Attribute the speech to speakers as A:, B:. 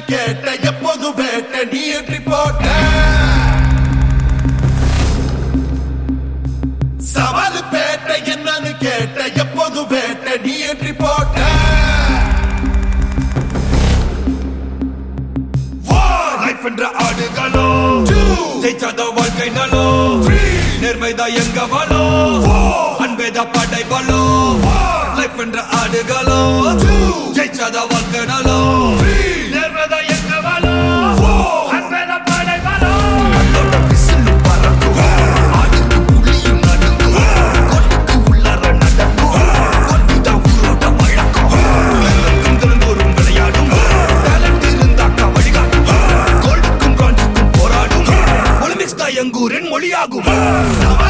A: கேட்ட எப்போதும் வேட்ட நீ எற்றி போட்ட சவால் பேட்ட என்னன்னு கேட்ட எப்போதும் வேட்ட நீ எற்றி போட்ட
B: லைஃப் என்ற ஆடுகளோ ஜெயிச்சாத வாழ்க்கை நலோ நேர்மைதா எங்க வலோ அன்பேதா படை பலோ லைஃப் என்ற ஆடுகளோ ஜெயிச்சாத வாழ்க்கை நலோ நேர்மைதா எங்க வலோ அன்பேதா படை பலோ அதோட விசிலு பறக்கும் ஆடுக்கு புலியும் நடுங்கும் கொட்டுக்கு உள்ளார நடக்கும் கொட்டுதான் ஊரோட வழக்கம் எல்லாருக்கும் தினந்தோறும் விளையாடும் டேலண்ட் இருந்தாக்கா வழிகாட்டும் கோல்டுக்கும் பிரான்சுக்கும் போராடும் ஒலிம்பிக்ஸ் தான் எங்கூரின் மொழியாகும்